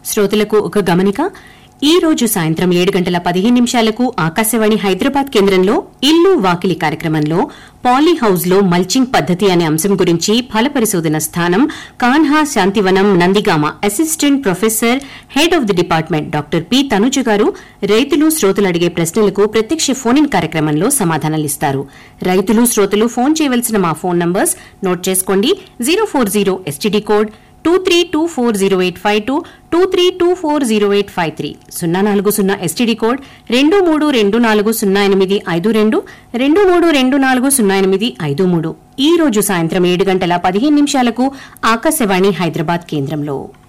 శ్రోతలకు ఒక గమనిక ఈ రోజు సాయంత్రం ఏడు గంటల పదిహేను నిమిషాలకు ఆకాశవాణి హైదరాబాద్ కేంద్రంలో ఇల్లు వాకిలి కార్యక్రమంలో పాలీ హౌస్ లో మల్చింగ్ పద్దతి అనే అంశం గురించి ఫల పరిశోధన స్థానం Kanha Shantivanam Nandigama assistant professor head of the department doctor P Tanuja గారు రైతులు శ్రోతలు అడిగే ప్రశ్నలకు ప్రత్యక్ష ఫోన్ ఇన్ కార్యక్రమంలో సమాధానాలిస్తారు రైతులు శ్రోతలు ఫోన్ చేయవలసిన మా ఫోన్ నంబర్స్ నోట్ చేసుకోండి zero four zero STD code two three two four zero eight five two two three two four zero eight five three సున్నా నాలుగు సున్నా ఎస్టీడీ కోడ్ రెండు మూడు రెండు నాలుగు సున్నా ఎనిమిది ఐదు రెండు రెండు మూడు రెండు నాలుగు సున్నా ఎనిమిది ఐదు మూడు ఈ రోజు సాయంత్రం ఏడు గంటల పదిహేను నిమిషాలకు ఆకాశవాణి హైదరాబాద్ కేంద్రంలో